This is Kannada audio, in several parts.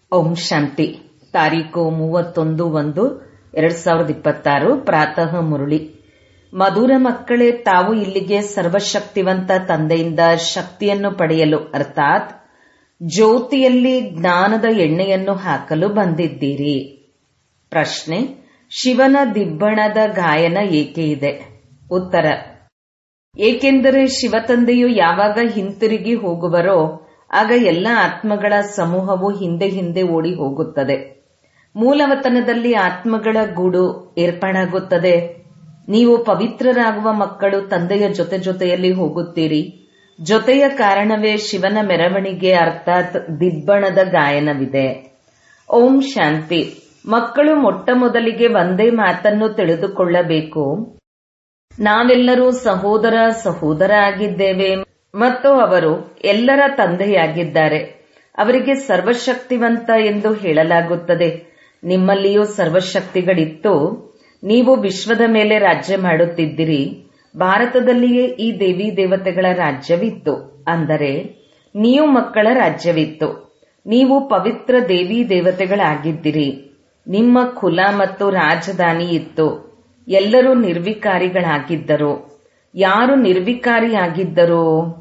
ಓಂ ಶಾಂತಿ ತಾರೀಕು ಮೂವತ್ತೊಂದು ಒಂದು ಎರಡ್ ಸಾವಿರದ ಇಪ್ಪತ್ತಾರು ಪ್ರಾತಃ ಮುರುಳಿ ಮಧುರ ಮಕ್ಕಳೇ ತಾವು ಇಲ್ಲಿಗೆ ಸರ್ವಶಕ್ತಿವಂತ ತಂದೆಯಿಂದ ಶಕ್ತಿಯನ್ನು ಪಡೆಯಲು ಅರ್ಥಾತ್ ಜ್ಯೋತಿಯಲ್ಲಿ ಜ್ಞಾನದ ಎಣ್ಣೆಯನ್ನು ಹಾಕಲು ಬಂದಿದ್ದೀರಿ ಪ್ರಶ್ನೆ ಶಿವನ ದಿಬ್ಬಣದ ಗಾಯನ ಏಕೆ ಇದೆ ಉತ್ತರ ಏಕೆಂದರೆ ಶಿವತಂದೆಯು ಯಾವಾಗ ಹಿಂತಿರುಗಿ ಹೋಗುವರೋ ಆಗ ಎಲ್ಲ ಆತ್ಮಗಳ ಸಮೂಹವು ಹಿಂದೆ ಹಿಂದೆ ಓಡಿ ಹೋಗುತ್ತದೆ ಮೂಲವತನದಲ್ಲಿ ಆತ್ಮಗಳ ಗೂಡು ಏರ್ಪಾಡಾಗುತ್ತದೆ ನೀವು ಪವಿತ್ರರಾಗುವ ಮಕ್ಕಳು ತಂದೆಯ ಜೊತೆ ಜೊತೆಯಲ್ಲಿ ಹೋಗುತ್ತೀರಿ ಜೊತೆಯ ಕಾರಣವೇ ಶಿವನ ಮೆರವಣಿಗೆ ಅರ್ಥಾತ್ ದಿಬ್ಬಣದ ಗಾಯನವಿದೆ ಓಂ ಶಾಂತಿ ಮಕ್ಕಳು ಮೊಟ್ಟ ಮೊದಲಿಗೆ ಒಂದೇ ಮಾತನ್ನು ತಿಳಿದುಕೊಳ್ಳಬೇಕು ನಾವೆಲ್ಲರೂ ಸಹೋದರ ಸಹೋದರ ಆಗಿದ್ದೇವೆ ಮತ್ತು ಅವರು ಎಲ್ಲರ ತಂದೆಯಾಗಿದ್ದಾರೆ ಅವರಿಗೆ ಸರ್ವಶಕ್ತಿವಂತ ಎಂದು ಹೇಳಲಾಗುತ್ತದೆ ನಿಮ್ಮಲ್ಲಿಯೂ ಸರ್ವಶಕ್ತಿಗಳಿತ್ತು ನೀವು ವಿಶ್ವದ ಮೇಲೆ ರಾಜ್ಯ ಮಾಡುತ್ತಿದ್ದಿರಿ ಭಾರತದಲ್ಲಿಯೇ ಈ ದೇವಿ ದೇವತೆಗಳ ರಾಜ್ಯವಿತ್ತು ಅಂದರೆ ನೀವು ಮಕ್ಕಳ ರಾಜ್ಯವಿತ್ತು ನೀವು ಪವಿತ್ರ ದೇವಿ ದೇವತೆಗಳಾಗಿದ್ದಿರಿ ನಿಮ್ಮ ಕುಲ ಮತ್ತು ರಾಜಧಾನಿ ಇತ್ತು ಎಲ್ಲರೂ ನಿರ್ವಿಕಾರಿಗಳಾಗಿದ್ದರು ಯಾರು ನಿರ್ವಿಕಾರಿಯಾಗಿದ್ದರು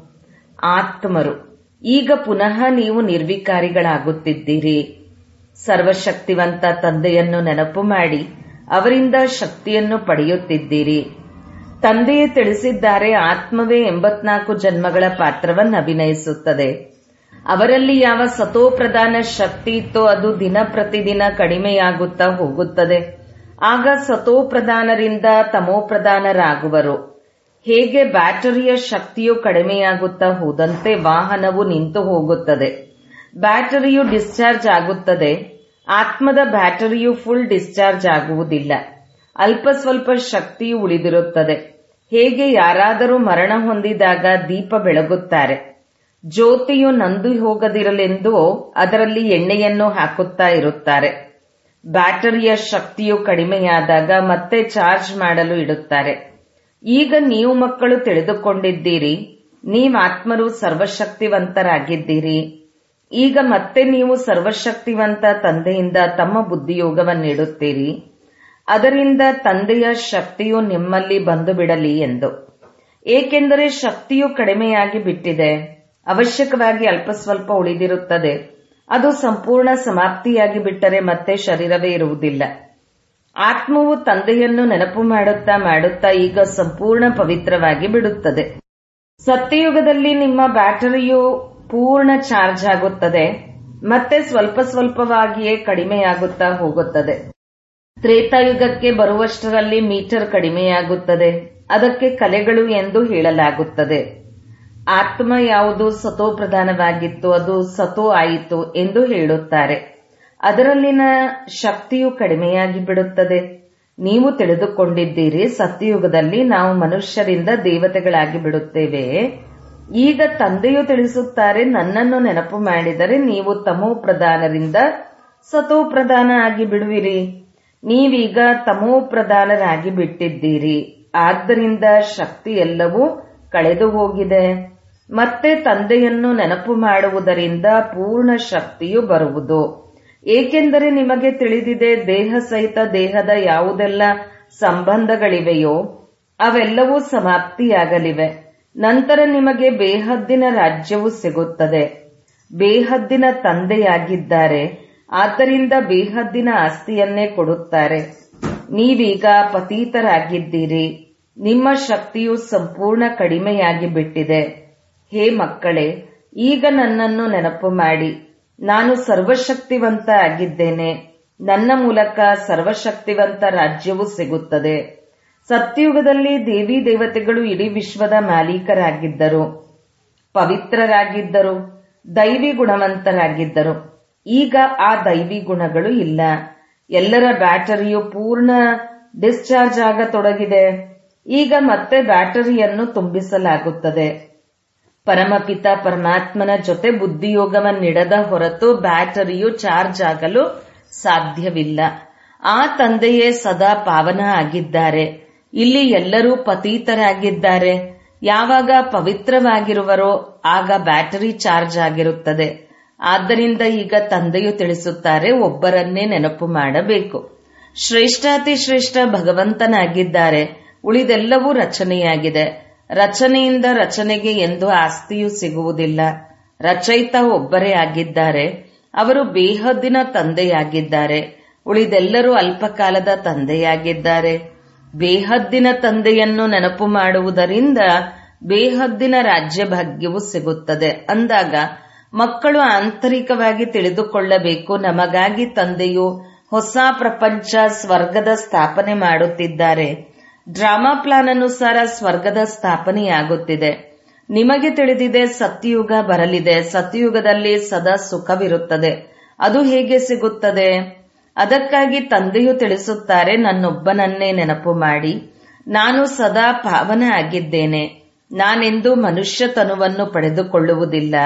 ಆತ್ಮರು ಈಗ ಪುನಃ ನೀವು ನಿರ್ವಿಕಾರಿಗಳಾಗುತ್ತಿದ್ದೀರಿ ಸರ್ವಶಕ್ತಿವಂತ ತಂದೆಯನ್ನು ನೆನಪು ಮಾಡಿ ಅವರಿಂದ ಶಕ್ತಿಯನ್ನು ಪಡೆಯುತ್ತಿದ್ದೀರಿ ತಂದೆಯೇ ತಿಳಿಸಿದ್ದಾರೆ ಆತ್ಮವೇ ಎಂಬತ್ನಾಲ್ಕು ಜನ್ಮಗಳ ಪಾತ್ರವನ್ನು ಅಭಿನಯಿಸುತ್ತದೆ ಅವರಲ್ಲಿ ಯಾವ ಸತೋಪ್ರಧಾನ ಶಕ್ತಿ ಇತ್ತೋ ಅದು ದಿನ ಪ್ರತಿದಿನ ಕಡಿಮೆಯಾಗುತ್ತಾ ಹೋಗುತ್ತದೆ ಆಗ ಸತೋಪ್ರಧಾನರಿಂದ ತಮೋಪ್ರಧಾನರಾಗುವರು ಹೇಗೆ ಬ್ಯಾಟರಿಯ ಶಕ್ತಿಯು ಕಡಿಮೆಯಾಗುತ್ತಾ ಹೋದಂತೆ ವಾಹನವು ನಿಂತು ಹೋಗುತ್ತದೆ ಬ್ಯಾಟರಿಯು ಡಿಸ್ಚಾರ್ಜ್ ಆಗುತ್ತದೆ ಆತ್ಮದ ಬ್ಯಾಟರಿಯು ಫುಲ್ ಡಿಸ್ಚಾರ್ಜ್ ಆಗುವುದಿಲ್ಲ ಅಲ್ಪ ಸ್ವಲ್ಪ ಶಕ್ತಿಯು ಉಳಿದಿರುತ್ತದೆ ಹೇಗೆ ಯಾರಾದರೂ ಮರಣ ಹೊಂದಿದಾಗ ದೀಪ ಬೆಳಗುತ್ತಾರೆ ಜ್ಯೋತಿಯು ನಂದು ಹೋಗದಿರಲೆಂದು ಅದರಲ್ಲಿ ಎಣ್ಣೆಯನ್ನು ಹಾಕುತ್ತಾ ಇರುತ್ತಾರೆ ಬ್ಯಾಟರಿಯ ಶಕ್ತಿಯು ಕಡಿಮೆಯಾದಾಗ ಮತ್ತೆ ಚಾರ್ಜ್ ಮಾಡಲು ಇಡುತ್ತಾರೆ ಈಗ ನೀವು ಮಕ್ಕಳು ತಿಳಿದುಕೊಂಡಿದ್ದೀರಿ ನೀವಾತ್ಮರು ಸರ್ವಶಕ್ತಿವಂತರಾಗಿದ್ದೀರಿ ಈಗ ಮತ್ತೆ ನೀವು ಸರ್ವಶಕ್ತಿವಂತ ತಂದೆಯಿಂದ ತಮ್ಮ ಬುದ್ಧಿಯೋಗವನ್ನಿಡುತ್ತೀರಿ ಅದರಿಂದ ತಂದೆಯ ಶಕ್ತಿಯು ನಿಮ್ಮಲ್ಲಿ ಬಂದು ಬಿಡಲಿ ಎಂದು ಏಕೆಂದರೆ ಶಕ್ತಿಯು ಕಡಿಮೆಯಾಗಿ ಬಿಟ್ಟಿದೆ ಅವಶ್ಯಕವಾಗಿ ಅಲ್ಪ ಸ್ವಲ್ಪ ಉಳಿದಿರುತ್ತದೆ ಅದು ಸಂಪೂರ್ಣ ಸಮಾಪ್ತಿಯಾಗಿ ಬಿಟ್ಟರೆ ಮತ್ತೆ ಶರೀರವೇ ಇರುವುದಿಲ್ಲ ಆತ್ಮವು ತಂದೆಯನ್ನು ನೆನಪು ಮಾಡುತ್ತಾ ಮಾಡುತ್ತಾ ಈಗ ಸಂಪೂರ್ಣ ಪವಿತ್ರವಾಗಿ ಬಿಡುತ್ತದೆ ಸತ್ಯಯುಗದಲ್ಲಿ ನಿಮ್ಮ ಬ್ಯಾಟರಿಯು ಪೂರ್ಣ ಚಾರ್ಜ್ ಆಗುತ್ತದೆ ಮತ್ತೆ ಸ್ವಲ್ಪ ಸ್ವಲ್ಪವಾಗಿಯೇ ಕಡಿಮೆಯಾಗುತ್ತಾ ಹೋಗುತ್ತದೆ ತ್ರೇತಾಯುಗಕ್ಕೆ ಬರುವಷ್ಟರಲ್ಲಿ ಮೀಟರ್ ಕಡಿಮೆಯಾಗುತ್ತದೆ ಅದಕ್ಕೆ ಕಲೆಗಳು ಎಂದು ಹೇಳಲಾಗುತ್ತದೆ ಆತ್ಮ ಯಾವುದು ಸತೋ ಪ್ರಧಾನವಾಗಿತ್ತು ಅದು ಸತೋ ಆಯಿತು ಎಂದು ಹೇಳುತ್ತಾರೆ ಅದರಲ್ಲಿನ ಶಕ್ತಿಯು ಕಡಿಮೆಯಾಗಿ ಬಿಡುತ್ತದೆ ನೀವು ತಿಳಿದುಕೊಂಡಿದ್ದೀರಿ ಸತ್ಯಯುಗದಲ್ಲಿ ನಾವು ಮನುಷ್ಯರಿಂದ ದೇವತೆಗಳಾಗಿ ಬಿಡುತ್ತೇವೆ ಈಗ ತಂದೆಯು ತಿಳಿಸುತ್ತಾರೆ ನನ್ನನ್ನು ನೆನಪು ಮಾಡಿದರೆ ನೀವು ತಮೋ ಪ್ರಧಾನರಿಂದ ಸತೋ ಪ್ರಧಾನ ಆಗಿ ಬಿಡುವಿರಿ ನೀವೀಗ ತಮೋ ಪ್ರಧಾನರಾಗಿ ಬಿಟ್ಟಿದ್ದೀರಿ ಆದ್ದರಿಂದ ಶಕ್ತಿ ಎಲ್ಲವೂ ಕಳೆದು ಹೋಗಿದೆ ಮತ್ತೆ ತಂದೆಯನ್ನು ನೆನಪು ಮಾಡುವುದರಿಂದ ಪೂರ್ಣ ಶಕ್ತಿಯು ಬರುವುದು ಏಕೆಂದರೆ ನಿಮಗೆ ತಿಳಿದಿದೆ ದೇಹ ಸಹಿತ ದೇಹದ ಯಾವುದೆಲ್ಲ ಸಂಬಂಧಗಳಿವೆಯೋ ಅವೆಲ್ಲವೂ ಸಮಾಪ್ತಿಯಾಗಲಿವೆ ನಂತರ ನಿಮಗೆ ಬೇಹದ್ದಿನ ರಾಜ್ಯವು ಸಿಗುತ್ತದೆ ಬೇಹದ್ದಿನ ತಂದೆಯಾಗಿದ್ದಾರೆ ಆದ್ದರಿಂದ ಬೇಹದ್ದಿನ ಆಸ್ತಿಯನ್ನೇ ಕೊಡುತ್ತಾರೆ ನೀವೀಗ ಪತೀತರಾಗಿದ್ದೀರಿ ನಿಮ್ಮ ಶಕ್ತಿಯು ಸಂಪೂರ್ಣ ಕಡಿಮೆಯಾಗಿ ಬಿಟ್ಟಿದೆ ಹೇ ಮಕ್ಕಳೇ ಈಗ ನನ್ನನ್ನು ನೆನಪು ಮಾಡಿ ನಾನು ಸರ್ವಶಕ್ತಿವಂತ ಆಗಿದ್ದೇನೆ ನನ್ನ ಮೂಲಕ ಸರ್ವಶಕ್ತಿವಂತ ರಾಜ್ಯವು ಸಿಗುತ್ತದೆ ಸತ್ಯಯುಗದಲ್ಲಿ ದೇವಿ ದೇವತೆಗಳು ಇಡೀ ವಿಶ್ವದ ಮಾಲೀಕರಾಗಿದ್ದರು ಪವಿತ್ರರಾಗಿದ್ದರು ದೈವಿ ಗುಣವಂತರಾಗಿದ್ದರು ಈಗ ಆ ದೈವಿ ಗುಣಗಳು ಇಲ್ಲ ಎಲ್ಲರ ಬ್ಯಾಟರಿಯು ಪೂರ್ಣ ಡಿಸ್ಚಾರ್ಜ್ ಆಗತೊಡಗಿದೆ ಈಗ ಮತ್ತೆ ಬ್ಯಾಟರಿಯನ್ನು ತುಂಬಿಸಲಾಗುತ್ತದೆ ಪರಮಪಿತ ಪರಮಾತ್ಮನ ಜೊತೆ ಬುದ್ಧಿಯೋಗವನ್ನಿಡದ ಹೊರತು ಬ್ಯಾಟರಿಯು ಚಾರ್ಜ್ ಆಗಲು ಸಾಧ್ಯವಿಲ್ಲ ಆ ತಂದೆಯೇ ಸದಾ ಪಾವನ ಆಗಿದ್ದಾರೆ ಇಲ್ಲಿ ಎಲ್ಲರೂ ಪತೀತರಾಗಿದ್ದಾರೆ ಯಾವಾಗ ಪವಿತ್ರವಾಗಿರುವರೋ ಆಗ ಬ್ಯಾಟರಿ ಚಾರ್ಜ್ ಆಗಿರುತ್ತದೆ ಆದ್ದರಿಂದ ಈಗ ತಂದೆಯು ತಿಳಿಸುತ್ತಾರೆ ಒಬ್ಬರನ್ನೇ ನೆನಪು ಮಾಡಬೇಕು ಶ್ರೇಷ್ಠಾತಿ ಶ್ರೇಷ್ಠ ಭಗವಂತನಾಗಿದ್ದಾರೆ ಉಳಿದೆಲ್ಲವೂ ರಚನೆಯಾಗಿದೆ ರಚನೆಯಿಂದ ರಚನೆಗೆ ಎಂದು ಆಸ್ತಿಯೂ ಸಿಗುವುದಿಲ್ಲ ರಚಯಿತ ಒಬ್ಬರೇ ಆಗಿದ್ದಾರೆ ಅವರು ಬೇಹದ್ದಿನ ತಂದೆಯಾಗಿದ್ದಾರೆ ಉಳಿದೆಲ್ಲರೂ ಅಲ್ಪಕಾಲದ ತಂದೆಯಾಗಿದ್ದಾರೆ ಬೇಹದ್ದಿನ ತಂದೆಯನ್ನು ನೆನಪು ಮಾಡುವುದರಿಂದ ಬೇಹದ್ದಿನ ರಾಜ್ಯ ಭಾಗ್ಯವು ಸಿಗುತ್ತದೆ ಅಂದಾಗ ಮಕ್ಕಳು ಆಂತರಿಕವಾಗಿ ತಿಳಿದುಕೊಳ್ಳಬೇಕು ನಮಗಾಗಿ ತಂದೆಯು ಹೊಸ ಪ್ರಪಂಚ ಸ್ವರ್ಗದ ಸ್ಥಾಪನೆ ಮಾಡುತ್ತಿದ್ದಾರೆ ಡ್ರಾಮಾ ಪ್ಲಾನ್ ಅನುಸಾರ ಸ್ವರ್ಗದ ಸ್ಥಾಪನೆಯಾಗುತ್ತಿದೆ ನಿಮಗೆ ತಿಳಿದಿದೆ ಸತ್ಯಯುಗ ಬರಲಿದೆ ಸತ್ಯಯುಗದಲ್ಲಿ ಸದಾ ಸುಖವಿರುತ್ತದೆ ಅದು ಹೇಗೆ ಸಿಗುತ್ತದೆ ಅದಕ್ಕಾಗಿ ತಂದೆಯು ತಿಳಿಸುತ್ತಾರೆ ನನ್ನೊಬ್ಬನನ್ನೇ ನೆನಪು ಮಾಡಿ ನಾನು ಸದಾ ಪಾವನ ಆಗಿದ್ದೇನೆ ನಾನೆಂದು ಮನುಷ್ಯ ತನುವನ್ನು ಪಡೆದುಕೊಳ್ಳುವುದಿಲ್ಲ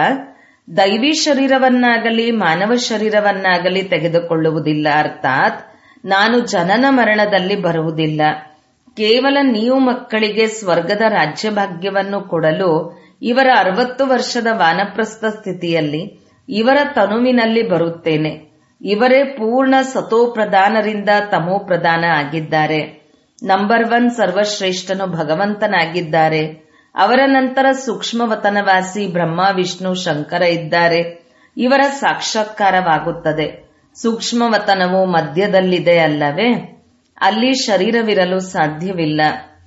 ದೈವಿ ಶರೀರವನ್ನಾಗಲಿ ಮಾನವ ಶರೀರವನ್ನಾಗಲಿ ತೆಗೆದುಕೊಳ್ಳುವುದಿಲ್ಲ ಅರ್ಥಾತ್ ನಾನು ಜನನ ಮರಣದಲ್ಲಿ ಬರುವುದಿಲ್ಲ ಕೇವಲ ನೀವು ಮಕ್ಕಳಿಗೆ ಸ್ವರ್ಗದ ರಾಜ್ಯಭಾಗ್ಯವನ್ನು ಕೊಡಲು ಇವರ ಅರವತ್ತು ವರ್ಷದ ವಾನಪ್ರಸ್ಥ ಸ್ಥಿತಿಯಲ್ಲಿ ಇವರ ತನುವಿನಲ್ಲಿ ಬರುತ್ತೇನೆ ಇವರೇ ಪೂರ್ಣ ಸತೋಪ್ರಧಾನರಿಂದ ತಮೋಪ್ರಧಾನ ಆಗಿದ್ದಾರೆ ನಂಬರ್ ಒನ್ ಸರ್ವಶ್ರೇಷ್ಠನು ಭಗವಂತನಾಗಿದ್ದಾರೆ ಅವರ ನಂತರ ಸೂಕ್ಷ್ಮವತನವಾಸಿ ಬ್ರಹ್ಮ ವಿಷ್ಣು ಶಂಕರ ಇದ್ದಾರೆ ಇವರ ಸಾಕ್ಷಾತ್ಕಾರವಾಗುತ್ತದೆ ಸೂಕ್ಷ್ಮವತನವು ಮಧ್ಯದಲ್ಲಿದೆ ಅಲ್ಲವೇ ಅಲ್ಲಿ ಶರೀರವಿರಲು ಸಾಧ್ಯವಿಲ್ಲ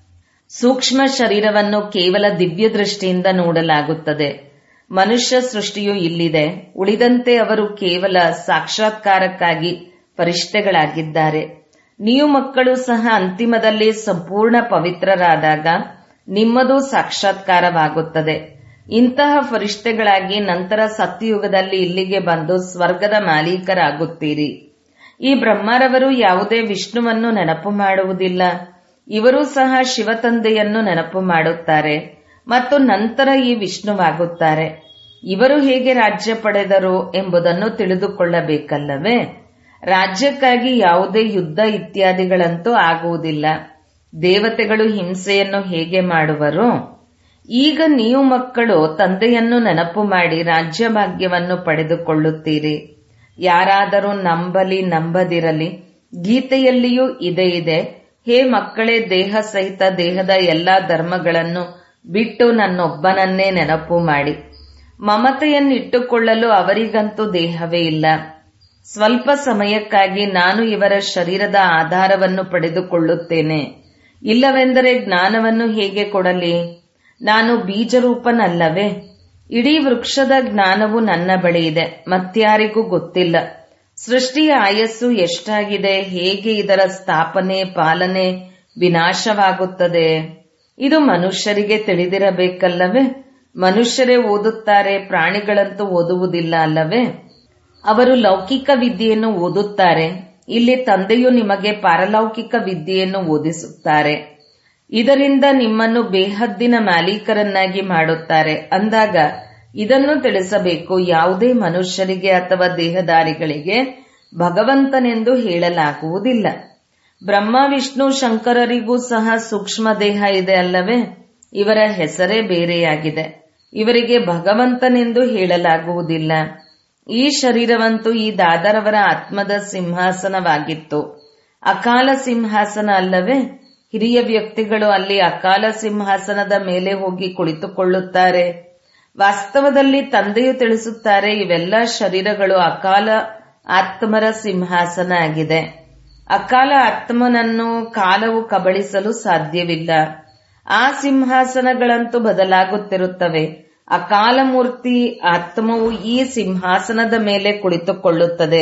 ಸೂಕ್ಷ್ಮ ಶರೀರವನ್ನು ಕೇವಲ ದಿವ್ಯ ದೃಷ್ಟಿಯಿಂದ ನೋಡಲಾಗುತ್ತದೆ ಮನುಷ್ಯ ಸೃಷ್ಟಿಯು ಇಲ್ಲಿದೆ ಉಳಿದಂತೆ ಅವರು ಕೇವಲ ಸಾಕ್ಷಾತ್ಕಾರಕ್ಕಾಗಿ ಫರಿಷ್ಠೆಗಳಾಗಿದ್ದಾರೆ ನೀವು ಮಕ್ಕಳು ಸಹ ಅಂತಿಮದಲ್ಲಿ ಸಂಪೂರ್ಣ ಪವಿತ್ರರಾದಾಗ ನಿಮ್ಮದು ಸಾಕ್ಷಾತ್ಕಾರವಾಗುತ್ತದೆ ಇಂತಹ ಫರಿಷ್ಠೆಗಳಾಗಿ ನಂತರ ಸತ್ಯಯುಗದಲ್ಲಿ ಇಲ್ಲಿಗೆ ಬಂದು ಸ್ವರ್ಗದ ಮಾಲೀಕರಾಗುತ್ತೀರಿ ಈ ಬ್ರಹ್ಮರವರು ಯಾವುದೇ ವಿಷ್ಣುವನ್ನು ನೆನಪು ಮಾಡುವುದಿಲ್ಲ ಇವರು ಸಹ ಶಿವತಂದೆಯನ್ನು ನೆನಪು ಮಾಡುತ್ತಾರೆ ಮತ್ತು ನಂತರ ಈ ವಿಷ್ಣುವಾಗುತ್ತಾರೆ ಇವರು ಹೇಗೆ ರಾಜ್ಯ ಪಡೆದರು ಎಂಬುದನ್ನು ತಿಳಿದುಕೊಳ್ಳಬೇಕಲ್ಲವೇ ರಾಜ್ಯಕ್ಕಾಗಿ ಯಾವುದೇ ಯುದ್ಧ ಇತ್ಯಾದಿಗಳಂತೂ ಆಗುವುದಿಲ್ಲ ದೇವತೆಗಳು ಹಿಂಸೆಯನ್ನು ಹೇಗೆ ಮಾಡುವರು ಈಗ ನೀವು ಮಕ್ಕಳು ತಂದೆಯನ್ನು ನೆನಪು ಮಾಡಿ ರಾಜ್ಯ ಭಾಗ್ಯವನ್ನು ಪಡೆದುಕೊಳ್ಳುತ್ತೀರಿ ಯಾರಾದರೂ ನಂಬಲಿ ನಂಬದಿರಲಿ ಗೀತೆಯಲ್ಲಿಯೂ ಇದೇ ಇದೆ ಹೇ ಮಕ್ಕಳೇ ದೇಹ ಸಹಿತ ದೇಹದ ಎಲ್ಲಾ ಧರ್ಮಗಳನ್ನು ಬಿಟ್ಟು ನನ್ನೊಬ್ಬನನ್ನೇ ನೆನಪು ಮಾಡಿ ಮಮತೆಯನ್ನಿಟ್ಟುಕೊಳ್ಳಲು ಅವರಿಗಂತೂ ದೇಹವೇ ಇಲ್ಲ ಸ್ವಲ್ಪ ಸಮಯಕ್ಕಾಗಿ ನಾನು ಇವರ ಶರೀರದ ಆಧಾರವನ್ನು ಪಡೆದುಕೊಳ್ಳುತ್ತೇನೆ ಇಲ್ಲವೆಂದರೆ ಜ್ಞಾನವನ್ನು ಹೇಗೆ ಕೊಡಲಿ ನಾನು ಬೀಜರೂಪನಲ್ಲವೇ ಇಡೀ ವೃಕ್ಷದ ಜ್ಞಾನವು ನನ್ನ ಬಳಿ ಇದೆ ಮತ್ಯಾರಿಗೂ ಗೊತ್ತಿಲ್ಲ ಸೃಷ್ಟಿಯ ಆಯಸ್ಸು ಎಷ್ಟಾಗಿದೆ ಹೇಗೆ ಇದರ ಸ್ಥಾಪನೆ ಪಾಲನೆ ವಿನಾಶವಾಗುತ್ತದೆ ಇದು ಮನುಷ್ಯರಿಗೆ ತಿಳಿದಿರಬೇಕಲ್ಲವೇ ಮನುಷ್ಯರೇ ಓದುತ್ತಾರೆ ಪ್ರಾಣಿಗಳಂತೂ ಓದುವುದಿಲ್ಲ ಅಲ್ಲವೇ ಅವರು ಲೌಕಿಕ ವಿದ್ಯೆಯನ್ನು ಓದುತ್ತಾರೆ ಇಲ್ಲಿ ತಂದೆಯು ನಿಮಗೆ ಪಾರಲೌಕಿಕ ವಿದ್ಯೆಯನ್ನು ಓದಿಸುತ್ತಾರೆ ಇದರಿಂದ ನಿಮ್ಮನ್ನು ಬೇಹದ್ದಿನ ಮಾಲೀಕರನ್ನಾಗಿ ಮಾಡುತ್ತಾರೆ ಅಂದಾಗ ಇದನ್ನು ತಿಳಿಸಬೇಕು ಯಾವುದೇ ಮನುಷ್ಯರಿಗೆ ಅಥವಾ ದೇಹದಾರಿಗಳಿಗೆ ಭಗವಂತನೆಂದು ಹೇಳಲಾಗುವುದಿಲ್ಲ ಬ್ರಹ್ಮ ವಿಷ್ಣು ಶಂಕರರಿಗೂ ಸಹ ಸೂಕ್ಷ್ಮ ದೇಹ ಇದೆ ಅಲ್ಲವೇ ಇವರ ಹೆಸರೇ ಬೇರೆಯಾಗಿದೆ ಇವರಿಗೆ ಭಗವಂತನೆಂದು ಹೇಳಲಾಗುವುದಿಲ್ಲ ಈ ಶರೀರವಂತೂ ಈ ದಾದರವರ ಆತ್ಮದ ಸಿಂಹಾಸನವಾಗಿತ್ತು ಅಕಾಲ ಸಿಂಹಾಸನ ಅಲ್ಲವೇ ಹಿರಿಯ ವ್ಯಕ್ತಿಗಳು ಅಲ್ಲಿ ಅಕಾಲ ಸಿಂಹಾಸನದ ಮೇಲೆ ಹೋಗಿ ಕುಳಿತುಕೊಳ್ಳುತ್ತಾರೆ ವಾಸ್ತವದಲ್ಲಿ ತಂದೆಯು ತಿಳಿಸುತ್ತಾರೆ ಇವೆಲ್ಲ ಶರೀರಗಳು ಅಕಾಲ ಆತ್ಮರ ಸಿಂಹಾಸನ ಆಗಿದೆ ಅಕಾಲ ಆತ್ಮನನ್ನು ಕಾಲವು ಕಬಳಿಸಲು ಸಾಧ್ಯವಿಲ್ಲ ಆ ಸಿಂಹಾಸನಗಳಂತೂ ಬದಲಾಗುತ್ತಿರುತ್ತವೆ ಅಕಾಲ ಮೂರ್ತಿ ಆತ್ಮವು ಈ ಸಿಂಹಾಸನದ ಮೇಲೆ ಕುಳಿತುಕೊಳ್ಳುತ್ತದೆ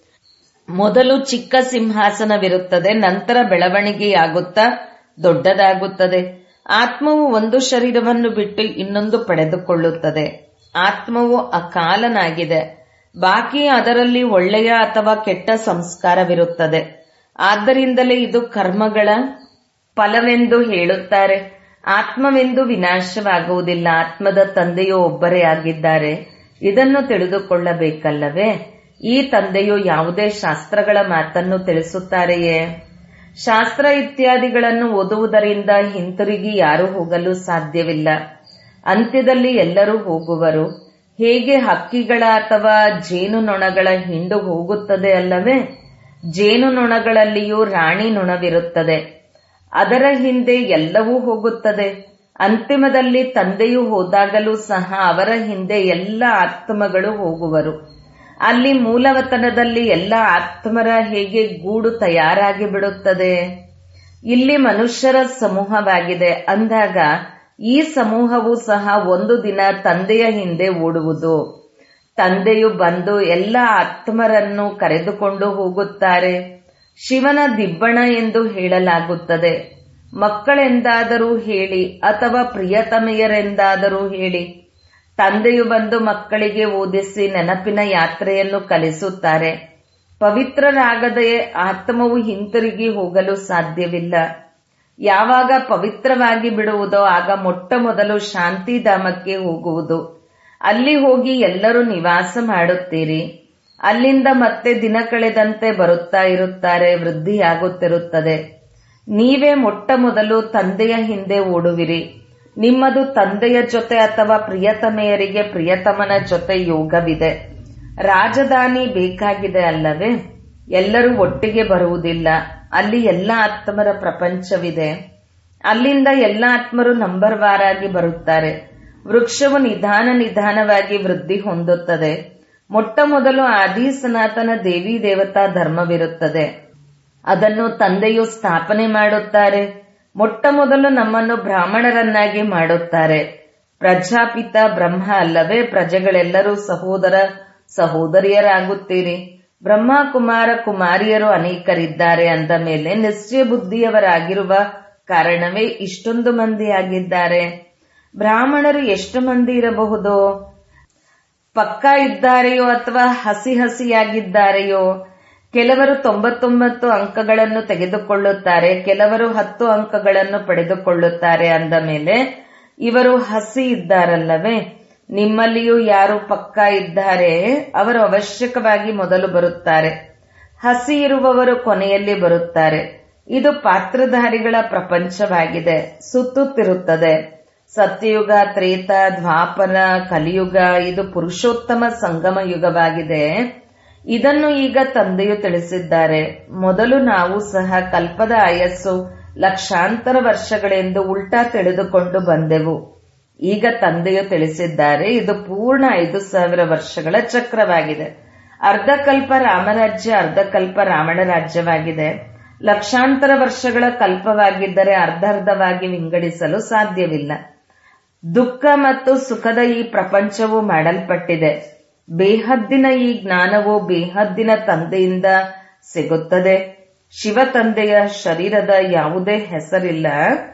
ಮೊದಲು ಚಿಕ್ಕ ಸಿಂಹಾಸನವಿರುತ್ತದೆ ನಂತರ ಬೆಳವಣಿಗೆಯಾಗುತ್ತಾ ದೊಡ್ಡದಾಗುತ್ತದೆ ಆತ್ಮವು ಒಂದು ಶರೀರವನ್ನು ಬಿಟ್ಟು ಇನ್ನೊಂದು ಪಡೆದುಕೊಳ್ಳುತ್ತದೆ ಆತ್ಮವು ಅಕಾಲನಾಗಿದೆ ಬಾಕಿ ಅದರಲ್ಲಿ ಒಳ್ಳೆಯ ಅಥವಾ ಕೆಟ್ಟ ಸಂಸ್ಕಾರವಿರುತ್ತದೆ ಆದ್ದರಿಂದಲೇ ಇದು ಕರ್ಮಗಳ ಫಲವೆಂದು ಹೇಳುತ್ತಾರೆ ಆತ್ಮವೆಂದು ವಿನಾಶವಾಗುವುದಿಲ್ಲ ಆತ್ಮದ ತಂದೆಯು ಒಬ್ಬರೇ ಆಗಿದ್ದಾರೆ ಇದನ್ನು ತಿಳಿದುಕೊಳ್ಳಬೇಕಲ್ಲವೇ ಈ ತಂದೆಯು ಯಾವುದೇ ಶಾಸ್ತ್ರಗಳ ಮಾತನ್ನು ತಿಳಿಸುತ್ತಾರೆಯೇ ಶಾಸ್ತ್ರ ಇತ್ಯಾದಿಗಳನ್ನು ಓದುವುದರಿಂದ ಹಿಂತಿರುಗಿ ಯಾರೂ ಹೋಗಲು ಸಾಧ್ಯವಿಲ್ಲ ಅಂತ್ಯದಲ್ಲಿ ಎಲ್ಲರೂ ಹೋಗುವರು ಹೇಗೆ ಹಕ್ಕಿಗಳ ಅಥವಾ ಜೇನುನೊಣಗಳ ಹಿಂಡು ಹೋಗುತ್ತದೆ ಅಲ್ಲವೇ ಜೇನುನೊಣಗಳಲ್ಲಿಯೂ ರಾಣಿ ನೊಣವಿರುತ್ತದೆ ಅದರ ಹಿಂದೆ ಎಲ್ಲವೂ ಹೋಗುತ್ತದೆ ಅಂತಿಮದಲ್ಲಿ ತಂದೆಯು ಹೋದಾಗಲೂ ಸಹ ಅವರ ಹಿಂದೆ ಎಲ್ಲ ಆತ್ಮಗಳು ಹೋಗುವರು ಅಲ್ಲಿ ಮೂಲವತನದಲ್ಲಿ ಎಲ್ಲ ಆತ್ಮರ ಹೇಗೆ ಗೂಡು ತಯಾರಾಗಿ ಬಿಡುತ್ತದೆ ಇಲ್ಲಿ ಮನುಷ್ಯರ ಸಮೂಹವಾಗಿದೆ ಅಂದಾಗ ಈ ಸಮೂಹವು ಸಹ ಒಂದು ದಿನ ತಂದೆಯ ಹಿಂದೆ ಓಡುವುದು ತಂದೆಯು ಬಂದು ಎಲ್ಲ ಆತ್ಮರನ್ನು ಕರೆದುಕೊಂಡು ಹೋಗುತ್ತಾರೆ ಶಿವನ ದಿಬ್ಬಣ ಎಂದು ಹೇಳಲಾಗುತ್ತದೆ ಮಕ್ಕಳೆಂದಾದರೂ ಹೇಳಿ ಅಥವಾ ಪ್ರಿಯತಮೆಯರೆಂದಾದರೂ ಹೇಳಿ ತಂದೆಯು ಬಂದು ಮಕ್ಕಳಿಗೆ ಓದಿಸಿ ನೆನಪಿನ ಯಾತ್ರೆಯನ್ನು ಕಲಿಸುತ್ತಾರೆ ಪವಿತ್ರರಾಗದೆ ಆತ್ಮವು ಹಿಂತಿರುಗಿ ಹೋಗಲು ಸಾಧ್ಯವಿಲ್ಲ ಯಾವಾಗ ಪವಿತ್ರವಾಗಿ ಬಿಡುವುದೋ ಆಗ ಮೊಟ್ಟ ಮೊದಲು ಶಾಂತಿಧಾಮಕ್ಕೆ ಹೋಗುವುದು ಅಲ್ಲಿ ಹೋಗಿ ಎಲ್ಲರೂ ನಿವಾಸ ಮಾಡುತ್ತೀರಿ ಅಲ್ಲಿಂದ ಮತ್ತೆ ದಿನ ಕಳೆದಂತೆ ಬರುತ್ತಾ ಇರುತ್ತಾರೆ ವೃದ್ಧಿಯಾಗುತ್ತಿರುತ್ತದೆ ನೀವೇ ಮೊಟ್ಟ ಮೊದಲು ತಂದೆಯ ಹಿಂದೆ ಓಡುವಿರಿ ನಿಮ್ಮದು ತಂದೆಯ ಜೊತೆ ಅಥವಾ ಪ್ರಿಯತಮೆಯರಿಗೆ ಪ್ರಿಯತಮನ ಜೊತೆ ಯೋಗವಿದೆ ರಾಜಧಾನಿ ಬೇಕಾಗಿದೆ ಅಲ್ಲವೇ ಎಲ್ಲರೂ ಒಟ್ಟಿಗೆ ಬರುವುದಿಲ್ಲ ಅಲ್ಲಿ ಎಲ್ಲ ಆತ್ಮರ ಪ್ರಪಂಚವಿದೆ ಅಲ್ಲಿಂದ ಎಲ್ಲ ಆತ್ಮರು ನಂಬರ್ ವಾರಾಗಿ ಬರುತ್ತಾರೆ ವೃಕ್ಷವು ನಿಧಾನ ನಿಧಾನವಾಗಿ ವೃದ್ಧಿ ಹೊಂದುತ್ತದೆ ಮೊಟ್ಟ ಮೊದಲು ಆದಿ ಸನಾತನ ದೇವಿ ದೇವತಾ ಧರ್ಮವಿರುತ್ತದೆ ಅದನ್ನು ತಂದೆಯು ಸ್ಥಾಪನೆ ಮಾಡುತ್ತಾರೆ ಮೊಟ್ಟ ಮೊದಲು ನಮ್ಮನ್ನು ಬ್ರಾಹ್ಮಣರನ್ನಾಗಿ ಮಾಡುತ್ತಾರೆ ಪ್ರಜಾಪಿತ ಬ್ರಹ್ಮ ಅಲ್ಲವೇ ಪ್ರಜೆಗಳೆಲ್ಲರೂ ಸಹೋದರ ಸಹೋದರಿಯರಾಗುತ್ತೀರಿ ಬ್ರಹ್ಮ ಕುಮಾರ ಕುಮಾರಿಯರು ಅನೇಕರಿದ್ದಾರೆ ಅಂದ ಮೇಲೆ ನಿಶ್ಚಯ ಬುದ್ಧಿಯವರಾಗಿರುವ ಕಾರಣವೇ ಇಷ್ಟೊಂದು ಮಂದಿ ಆಗಿದ್ದಾರೆ ಬ್ರಾಹ್ಮಣರು ಎಷ್ಟು ಮಂದಿ ಇರಬಹುದು ಪಕ್ಕಾ ಇದ್ದಾರೆಯೋ ಅಥವಾ ಹಸಿ ಹಸಿಯಾಗಿದ್ದಾರೆಯೋ ಕೆಲವರು ತೊಂಬತ್ತೊಂಬತ್ತು ಅಂಕಗಳನ್ನು ತೆಗೆದುಕೊಳ್ಳುತ್ತಾರೆ ಕೆಲವರು ಹತ್ತು ಅಂಕಗಳನ್ನು ಪಡೆದುಕೊಳ್ಳುತ್ತಾರೆ ಅಂದ ಮೇಲೆ ಇವರು ಹಸಿ ಇದ್ದಾರಲ್ಲವೇ ನಿಮ್ಮಲ್ಲಿಯೂ ಯಾರು ಪಕ್ಕಾ ಇದ್ದಾರೆ ಅವರು ಅವಶ್ಯಕವಾಗಿ ಮೊದಲು ಬರುತ್ತಾರೆ ಹಸಿ ಇರುವವರು ಕೊನೆಯಲ್ಲಿ ಬರುತ್ತಾರೆ ಇದು ಪಾತ್ರಧಾರಿಗಳ ಪ್ರಪಂಚವಾಗಿದೆ ಸುತ್ತುತ್ತಿರುತ್ತದೆ ಸತ್ಯಯುಗ ತ್ರೇತ ದ್ವಾಪರ ಕಲಿಯುಗ ಇದು ಪುರುಷೋತ್ತಮ ಸಂಗಮ ಯುಗವಾಗಿದೆ ಇದನ್ನು ಈಗ ತಂದೆಯು ತಿಳಿಸಿದ್ದಾರೆ ಮೊದಲು ನಾವು ಸಹ ಕಲ್ಪದ ಆಯಸ್ಸು ಲಕ್ಷಾಂತರ ವರ್ಷಗಳೆಂದು ಉಲ್ಟಾ ತಿಳಿದುಕೊಂಡು ಬಂದೆವು ಈಗ ತಂದೆಯು ತಿಳಿಸಿದ್ದಾರೆ ಇದು ಪೂರ್ಣ ಐದು ಸಾವಿರ ವರ್ಷಗಳ ಚಕ್ರವಾಗಿದೆ ಅರ್ಧಕಲ್ಪ ರಾಮರಾಜ್ಯ ಅರ್ಧಕಲ್ಪ ರಾವಣ ರಾಜ್ಯವಾಗಿದೆ ಲಕ್ಷಾಂತರ ವರ್ಷಗಳ ಕಲ್ಪವಾಗಿದ್ದರೆ ಅರ್ಧರ್ಧವಾಗಿ ವಿಂಗಡಿಸಲು ಸಾಧ್ಯವಿಲ್ಲ ದುಃಖ ಮತ್ತು ಸುಖದ ಈ ಪ್ರಪಂಚವು ಮಾಡಲ್ಪಟ್ಟಿದೆ ಬೇಹದ್ದಿನ ಈ ಜ್ಞಾನವು ಬೇಹದ್ದಿನ ತಂದೆಯಿಂದ ಸಿಗುತ್ತದೆ ಶಿವ ತಂದೆಯ ಶರೀರದ ಯಾವುದೇ ಹೆಸರಿಲ್ಲ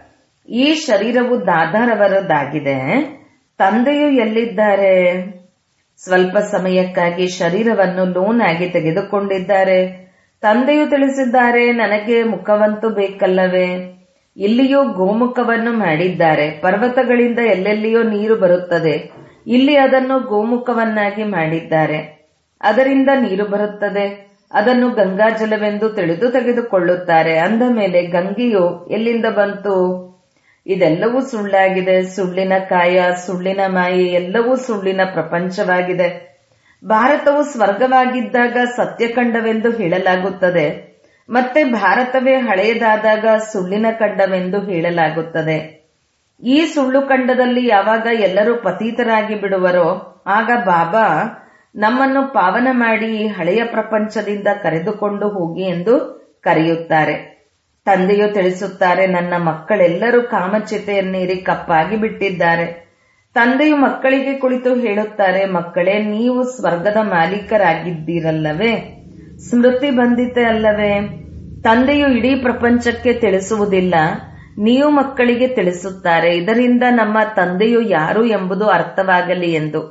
ಈ ಶರೀರವು ದಾದಾರವರದಾಗಿದೆ ತಂದೆಯು ಎಲ್ಲಿದ್ದಾರೆ ಸ್ವಲ್ಪ ಸಮಯಕ್ಕಾಗಿ ಶರೀರವನ್ನು ಲೋನ್ ಆಗಿ ತೆಗೆದುಕೊಂಡಿದ್ದಾರೆ ತಂದೆಯು ತಿಳಿಸಿದ್ದಾರೆ ನನಗೆ ಮುಖವಂತೂ ಬೇಕಲ್ಲವೇ ಇಲ್ಲಿಯೂ ಗೋಮುಖವನ್ನು ಮಾಡಿದ್ದಾರೆ ಪರ್ವತಗಳಿಂದ ಎಲ್ಲೆಲ್ಲಿಯೋ ನೀರು ಬರುತ್ತದೆ ಇಲ್ಲಿ ಅದನ್ನು ಗೋಮುಖವನ್ನಾಗಿ ಮಾಡಿದ್ದಾರೆ ಅದರಿಂದ ನೀರು ಬರುತ್ತದೆ ಅದನ್ನು ಗಂಗಾಜಲವೆಂದು ತಿಳಿದು ತೆಗೆದುಕೊಳ್ಳುತ್ತಾರೆ ಅಂದ ಮೇಲೆ ಗಂಗೆಯು ಎಲ್ಲಿಂದ ಬಂತು ಇದೆಲ್ಲವೂ ಸುಳ್ಳಾಗಿದೆ ಸುಳ್ಳಿನ ಕಾಯ ಸುಳ್ಳಿನ ಮಾಯೆ ಎಲ್ಲವೂ ಸುಳ್ಳಿನ ಪ್ರಪಂಚವಾಗಿದೆ ಭಾರತವು ಸ್ವರ್ಗವಾಗಿದ್ದಾಗ ಸತ್ಯಖಂಡವೆಂದು ಹೇಳಲಾಗುತ್ತದೆ ಮತ್ತೆ ಭಾರತವೇ ಹಳೆಯದಾದಾಗ ಸುಳ್ಳಿನ ಖಂಡವೆಂದು ಹೇಳಲಾಗುತ್ತದೆ ಈ ಸುಳ್ಳು ಖಂಡದಲ್ಲಿ ಯಾವಾಗ ಎಲ್ಲರೂ ಪತೀತರಾಗಿ ಬಿಡುವರೋ ಆಗ ಬಾಬಾ ನಮ್ಮನ್ನು ಪಾವನ ಮಾಡಿ ಈ ಹಳೆಯ ಪ್ರಪಂಚದಿಂದ ಕರೆದುಕೊಂಡು ಹೋಗಿ ಎಂದು ಕರೆಯುತ್ತಾರೆ ತಂದೆಯು ತಿಳಿಸುತ್ತಾರೆ ನನ್ನ ಮಕ್ಕಳೆಲ್ಲರೂ ಕಾಮಚಿತೆಯನ್ನೇರಿ ಕಪ್ಪಾಗಿ ಬಿಟ್ಟಿದ್ದಾರೆ ತಂದೆಯು ಮಕ್ಕಳಿಗೆ ಕುಳಿತು ಹೇಳುತ್ತಾರೆ ಮಕ್ಕಳೇ ನೀವು ಸ್ವರ್ಗದ ಮಾಲೀಕರಾಗಿದ್ದೀರಲ್ಲವೇ ಸ್ಮೃತಿ ಬಂದಿತೆ ಅಲ್ಲವೇ ತಂದೆಯು ಇಡೀ ಪ್ರಪಂಚಕ್ಕೆ ತಿಳಿಸುವುದಿಲ್ಲ ನೀವು ಮಕ್ಕಳಿಗೆ ತಿಳಿಸುತ್ತಾರೆ ಇದರಿಂದ ನಮ್ಮ ತಂದೆಯು ಯಾರು ಎಂಬುದು ಅರ್ಥವಾಗಲಿ ಎಂದು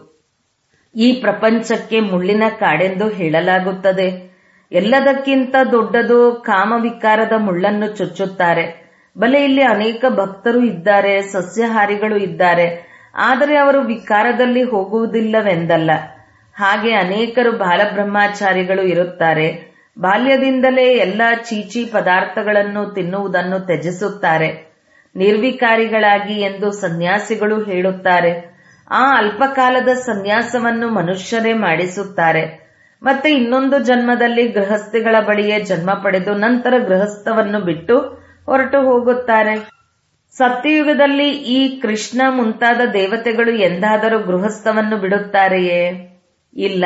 ಈ ಪ್ರಪಂಚಕ್ಕೆ ಮುಳ್ಳಿನ ಕಾಡೆಂದು ಹೇಳಲಾಗುತ್ತದೆ ಎಲ್ಲದಕ್ಕಿಂತ ದೊಡ್ಡದು ಕಾಮವಿಕಾರದ ಮುಳ್ಳನ್ನು ಚುಚ್ಚುತ್ತಾರೆ ಬಲೆ ಇಲ್ಲಿ ಅನೇಕ ಭಕ್ತರು ಇದ್ದಾರೆ ಸಸ್ಯಹಾರಿಗಳು ಇದ್ದಾರೆ ಆದರೆ ಅವರು ವಿಕಾರದಲ್ಲಿ ಹೋಗುವುದಿಲ್ಲವೆಂದಲ್ಲ ಹಾಗೆ ಅನೇಕರು ಬಾಲಬ್ರಹ್ಮಚಾರಿಗಳು ಇರುತ್ತಾರೆ ಬಾಲ್ಯದಿಂದಲೇ ಎಲ್ಲ ಚೀಚಿ ಪದಾರ್ಥಗಳನ್ನು ತಿನ್ನುವುದನ್ನು ತ್ಯಜಿಸುತ್ತಾರೆ ನಿರ್ವಿಕಾರಿಗಳಾಗಿ ಎಂದು ಸನ್ಯಾಸಿಗಳು ಹೇಳುತ್ತಾರೆ ಆ ಅಲ್ಪಕಾಲದ ಸನ್ಯಾಸವನ್ನು ಮನುಷ್ಯರೇ ಮಾಡಿಸುತ್ತಾರೆ ಮತ್ತೆ ಇನ್ನೊಂದು ಜನ್ಮದಲ್ಲಿ ಗೃಹಸ್ಥಿಗಳ ಬಳಿಯೇ ಜನ್ಮ ಪಡೆದು ನಂತರ ಗೃಹಸ್ಥವನ್ನು ಬಿಟ್ಟು ಹೊರಟು ಹೋಗುತ್ತಾರೆ ಸತ್ಯಯುಗದಲ್ಲಿ ಈ ಕೃಷ್ಣ ಮುಂತಾದ ದೇವತೆಗಳು ಎಂದಾದರೂ ಗೃಹಸ್ಥವನ್ನು ಬಿಡುತ್ತಾರೆಯೇ ಇಲ್ಲ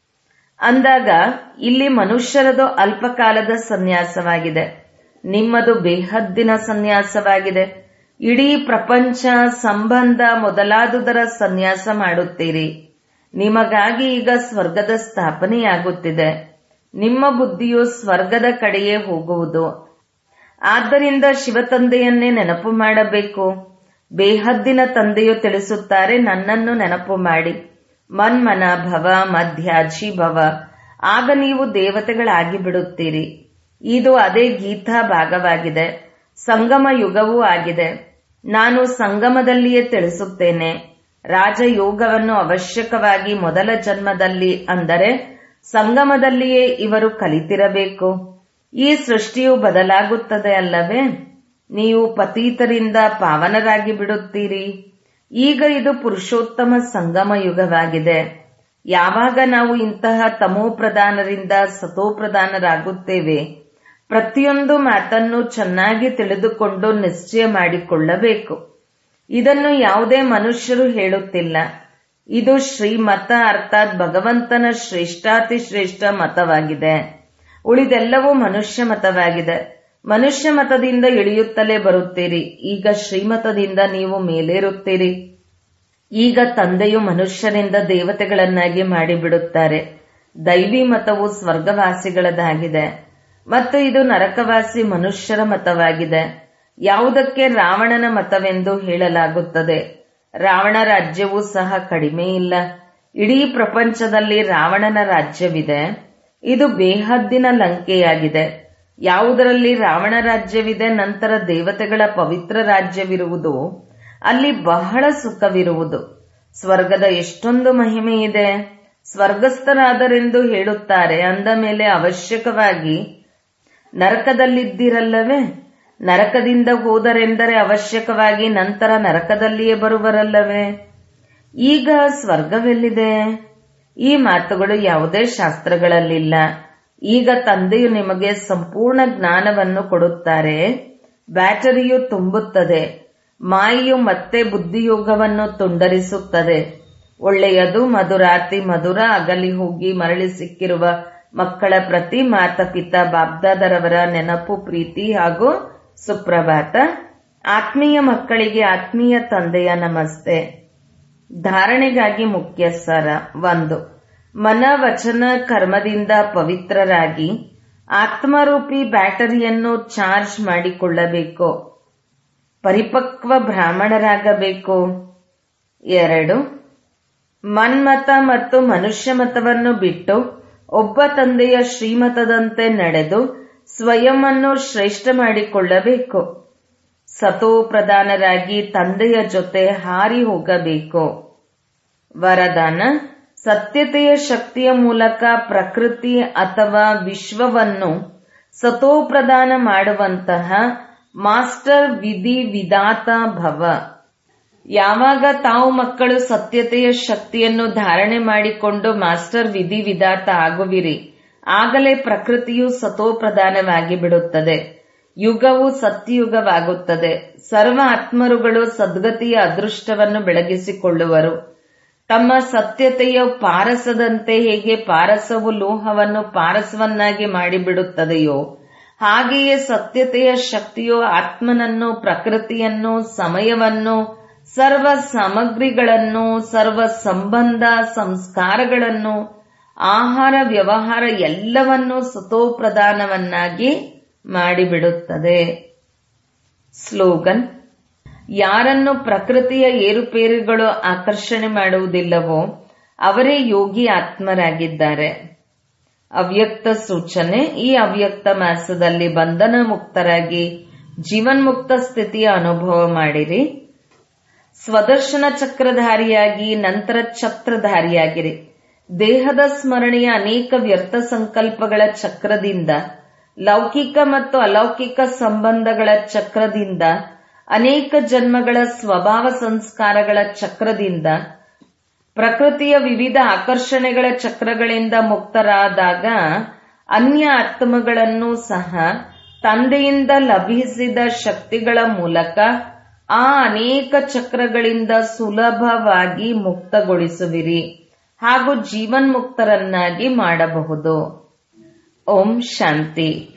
ಅಂದಾಗ ಇಲ್ಲಿ ಮನುಷ್ಯರದು ಅಲ್ಪಕಾಲದ ಸನ್ಯಾಸವಾಗಿದೆ ನಿಮ್ಮದು ಬೇಹದ್ದಿನ ಸನ್ಯಾಸವಾಗಿದೆ ಇಡೀ ಪ್ರಪಂಚ ಸಂಬಂಧ ಮೊದಲಾದುದರ ಸನ್ಯಾಸ ಮಾಡುತ್ತೀರಿ ನಿಮಗಾಗಿ ಈಗ ಸ್ವರ್ಗದ ಸ್ಥಾಪನೆಯಾಗುತ್ತಿದೆ ನಿಮ್ಮ ಬುದ್ಧಿಯು ಸ್ವರ್ಗದ ಕಡೆಯೇ ಹೋಗುವುದು ಆದ್ದರಿಂದ ಶಿವತಂದೆಯನ್ನೇ ನೆನಪು ಮಾಡಬೇಕು ಬೇಹದ್ದಿನ ತಂದೆಯು ತಿಳಿಸುತ್ತಾರೆ ನನ್ನನ್ನು ನೆನಪು ಮಾಡಿ ಮನ್ಮನ ಭವ ಮಧ್ಯಾಜಿ ಭವ ಆಗ ನೀವು ದೇವತೆಗಳಾಗಿ ಬಿಡುತ್ತೀರಿ ಇದು ಅದೇ ಗೀತಾ ಭಾಗವಾಗಿದೆ ಸಂಗಮ ಯುಗವೂ ಆಗಿದೆ ನಾನು ಸಂಗಮದಲ್ಲಿಯೇ ತಿಳಿಸುತ್ತೇನೆ ರಾಜಯೋಗವನ್ನು ಅವಶ್ಯಕವಾಗಿ ಮೊದಲ ಜನ್ಮದಲ್ಲಿ ಅಂದರೆ ಸಂಗಮದಲ್ಲಿಯೇ ಇವರು ಕಲಿತಿರಬೇಕು ಈ ಸೃಷ್ಟಿಯು ಬದಲಾಗುತ್ತದೆ ಅಲ್ಲವೇ ನೀವು ಪತೀತರಿಂದ ಪಾವನರಾಗಿ ಬಿಡುತ್ತೀರಿ ಈಗ ಇದು ಪುರುಷೋತ್ತಮ ಸಂಗಮ ಯುಗವಾಗಿದೆ ಯಾವಾಗ ನಾವು ಇಂತಹ ತಮೋಪ್ರಧಾನರಿಂದ ಸತೋಪ್ರಧಾನರಾಗುತ್ತೇವೆ ಪ್ರತಿಯೊಂದು ಮಾತನ್ನು ಚೆನ್ನಾಗಿ ತಿಳಿದುಕೊಂಡು ನಿಶ್ಚಯ ಮಾಡಿಕೊಳ್ಳಬೇಕು ಇದನ್ನು ಯಾವುದೇ ಮನುಷ್ಯರು ಹೇಳುತ್ತಿಲ್ಲ ಇದು ಶ್ರೀಮತ ಅರ್ಥಾತ್ ಭಗವಂತನ ಶ್ರೇಷ್ಠಾತಿ ಶ್ರೇಷ್ಠ ಮತವಾಗಿದೆ ಉಳಿದೆಲ್ಲವೂ ಮನುಷ್ಯ ಮತವಾಗಿದೆ ಮನುಷ್ಯ ಮತದಿಂದ ಇಳಿಯುತ್ತಲೇ ಬರುತ್ತೀರಿ ಈಗ ಶ್ರೀಮತದಿಂದ ನೀವು ಮೇಲೇರುತ್ತೀರಿ ಈಗ ತಂದೆಯು ಮನುಷ್ಯರಿಂದ ದೇವತೆಗಳನ್ನಾಗಿ ಮಾಡಿಬಿಡುತ್ತಾರೆ ದೈವಿ ಮತವು ಸ್ವರ್ಗವಾಸಿಗಳದಾಗಿದೆ ಮತ್ತು ಇದು ನರಕವಾಸಿ ಮನುಷ್ಯರ ಮತವಾಗಿದೆ ಯಾವುದಕ್ಕೆ ರಾವಣನ ಮತವೆಂದು ಹೇಳಲಾಗುತ್ತದೆ ರಾವಣ ರಾಜ್ಯವೂ ಸಹ ಕಡಿಮೆ ಇಲ್ಲ ಇಡೀ ಪ್ರಪಂಚದಲ್ಲಿ ರಾವಣನ ರಾಜ್ಯವಿದೆ ಇದು ಬೇಹದ್ದಿನ ಲಂಕೆಯಾಗಿದೆ ಯಾವುದರಲ್ಲಿ ರಾವಣ ರಾಜ್ಯವಿದೆ ನಂತರ ದೇವತೆಗಳ ಪವಿತ್ರ ರಾಜ್ಯವಿರುವುದು ಅಲ್ಲಿ ಬಹಳ ಸುಖವಿರುವುದು ಸ್ವರ್ಗದ ಎಷ್ಟೊಂದು ಮಹಿಮೆ ಇದೆ ಸ್ವರ್ಗಸ್ಥರಾದರೆಂದು ಹೇಳುತ್ತಾರೆ ಅಂದ ಮೇಲೆ ಅವಶ್ಯಕವಾಗಿ ನರಕದಲ್ಲಿದ್ದಿರಲ್ಲವೇ ನರಕದಿಂದ ಹೋದರೆಂದರೆ ಅವಶ್ಯಕವಾಗಿ ನಂತರ ನರಕದಲ್ಲಿಯೇ ಬರುವರಲ್ಲವೇ ಈಗ ಸ್ವರ್ಗವೆಲ್ಲಿದೆ ಈ ಮಾತುಗಳು ಯಾವುದೇ ಶಾಸ್ತ್ರಗಳಲ್ಲಿಲ್ಲ ಈಗ ತಂದೆಯು ನಿಮಗೆ ಸಂಪೂರ್ಣ ಜ್ಞಾನವನ್ನು ಕೊಡುತ್ತಾರೆ ಬ್ಯಾಟರಿಯು ತುಂಬುತ್ತದೆ ಮಾಯೆಯು ಮತ್ತೆ ಬುದ್ಧಿಯೋಗವನ್ನು ತುಂಡರಿಸುತ್ತದೆ ಒಳ್ಳೆಯದು ಮಧುರಾತಿ ಮಧುರ ಅಗಲಿ ಹೋಗಿ ಮರಳಿ ಸಿಕ್ಕಿರುವ ಮಕ್ಕಳ ಪ್ರತಿ ಮಾತಪಿತ ಬಾಬ್ದಾದರವರ ನೆನಪು ಪ್ರೀತಿ ಹಾಗೂ ಸುಪ್ರಭಾತ ಆತ್ಮೀಯ ಮಕ್ಕಳಿಗೆ ಆತ್ಮೀಯ ತಂದೆಯ ನಮಸ್ತೆ ಧಾರಣೆಗಾಗಿ ಮುಖ್ಯ ಸರ ಒಂದು ಮನ ವಚನ ಕರ್ಮದಿಂದ ಪವಿತ್ರರಾಗಿ ಆತ್ಮರೂಪಿ ಬ್ಯಾಟರಿಯನ್ನು ಚಾರ್ಜ್ ಮಾಡಿಕೊಳ್ಳಬೇಕು ಪರಿಪಕ್ವ ಬ್ರಾಹ್ಮಣರಾಗಬೇಕು ಎರಡು ಮನ್ಮತ ಮತ್ತು ಮನುಷ್ಯ ಮತವನ್ನು ಬಿಟ್ಟು ಒಬ್ಬ ತಂದೆಯ ಶ್ರೀಮತದಂತೆ ನಡೆದು ಸ್ವಯಂವನ್ನು ಶ್ರೇಷ್ಠ ಮಾಡಿಕೊಳ್ಳಬೇಕು ಸತೋ ಪ್ರಧಾನರಾಗಿ ತಂದೆಯ ಜೊತೆ ಹಾರಿ ಹೋಗಬೇಕು ವರದಾನ ಸತ್ಯತೆಯ ಶಕ್ತಿಯ ಮೂಲಕ ಪ್ರಕೃತಿ ಅಥವಾ ವಿಶ್ವವನ್ನು ಸತೋಪ್ರದಾನ ಮಾಡುವಂತಹ ಮಾಸ್ಟರ್ ವಿಧಿ ವಿಧಾತ ಭವ ಯಾವಾಗ ತಾವು ಮಕ್ಕಳು ಸತ್ಯತೆಯ ಶಕ್ತಿಯನ್ನು ಧಾರಣೆ ಮಾಡಿಕೊಂಡು ಮಾಸ್ಟರ್ ವಿಧಿ ವಿಧಾತ ಆಗುವಿರಿ ಆಗಲೇ ಪ್ರಕೃತಿಯು ಸತೋಪ್ರಧಾನವಾಗಿ ಬಿಡುತ್ತದೆ ಯುಗವು ಸತ್ಯಯುಗವಾಗುತ್ತದೆ ಸರ್ವ ಆತ್ಮರುಗಳು ಸದ್ಗತಿಯ ಅದೃಷ್ಟವನ್ನು ಬೆಳಗಿಸಿಕೊಳ್ಳುವರು ತಮ್ಮ ಸತ್ಯತೆಯ ಪಾರಸದಂತೆ ಹೇಗೆ ಪಾರಸವು ಲೋಹವನ್ನು ಪಾರಸವನ್ನಾಗಿ ಮಾಡಿಬಿಡುತ್ತದೆಯೋ ಹಾಗೆಯೇ ಸತ್ಯತೆಯ ಶಕ್ತಿಯು ಆತ್ಮನನ್ನು ಪ್ರಕೃತಿಯನ್ನು ಸಮಯವನ್ನು ಸರ್ವ ಸಾಮಗ್ರಿಗಳನ್ನು ಸರ್ವ ಸಂಬಂಧ ಸಂಸ್ಕಾರಗಳನ್ನು ಆಹಾರ ವ್ಯವಹಾರ ಎಲ್ಲವನ್ನೂ ಸತೋಪ್ರಧಾನವನ್ನಾಗಿ ಮಾಡಿಬಿಡುತ್ತದೆ ಸ್ಲೋಗನ್ ಯಾರನ್ನು ಪ್ರಕೃತಿಯ ಏರುಪೇರುಗಳು ಆಕರ್ಷಣೆ ಮಾಡುವುದಿಲ್ಲವೋ ಅವರೇ ಯೋಗಿ ಆತ್ಮರಾಗಿದ್ದಾರೆ ಅವ್ಯಕ್ತ ಸೂಚನೆ ಈ ಅವ್ಯಕ್ತ ಮಾಸದಲ್ಲಿ ಬಂಧನ ಮುಕ್ತರಾಗಿ ಜೀವನ್ಮುಕ್ತ ಸ್ಥಿತಿಯ ಅನುಭವ ಮಾಡಿರಿ ಸ್ವದರ್ಶನ ಚಕ್ರಧಾರಿಯಾಗಿ ನಂತರ ಛತ್ರಧಾರಿಯಾಗಿರಿ ದೇಹದ ಸ್ಮರಣೆಯ ಅನೇಕ ವ್ಯರ್ಥ ಸಂಕಲ್ಪಗಳ ಚಕ್ರದಿಂದ ಲೌಕಿಕ ಮತ್ತು ಅಲೌಕಿಕ ಸಂಬಂಧಗಳ ಚಕ್ರದಿಂದ ಅನೇಕ ಜನ್ಮಗಳ ಸ್ವಭಾವ ಸಂಸ್ಕಾರಗಳ ಚಕ್ರದಿಂದ ಪ್ರಕೃತಿಯ ವಿವಿಧ ಆಕರ್ಷಣೆಗಳ ಚಕ್ರಗಳಿಂದ ಮುಕ್ತರಾದಾಗ ಅನ್ಯ ಆತ್ಮಗಳನ್ನು ಸಹ ತಂದೆಯಿಂದ ಲಭಿಸಿದ ಶಕ್ತಿಗಳ ಮೂಲಕ ಆ ಅನೇಕ ಚಕ್ರಗಳಿಂದ ಸುಲಭವಾಗಿ ಮುಕ್ತಗೊಳಿಸುವಿರಿ ಹಾಗೂ ಜೀವನ್ಮುಕ್ತರನ್ನಾಗಿ ಮಾಡಬಹುದು ಓಂ ಶಾಂತಿ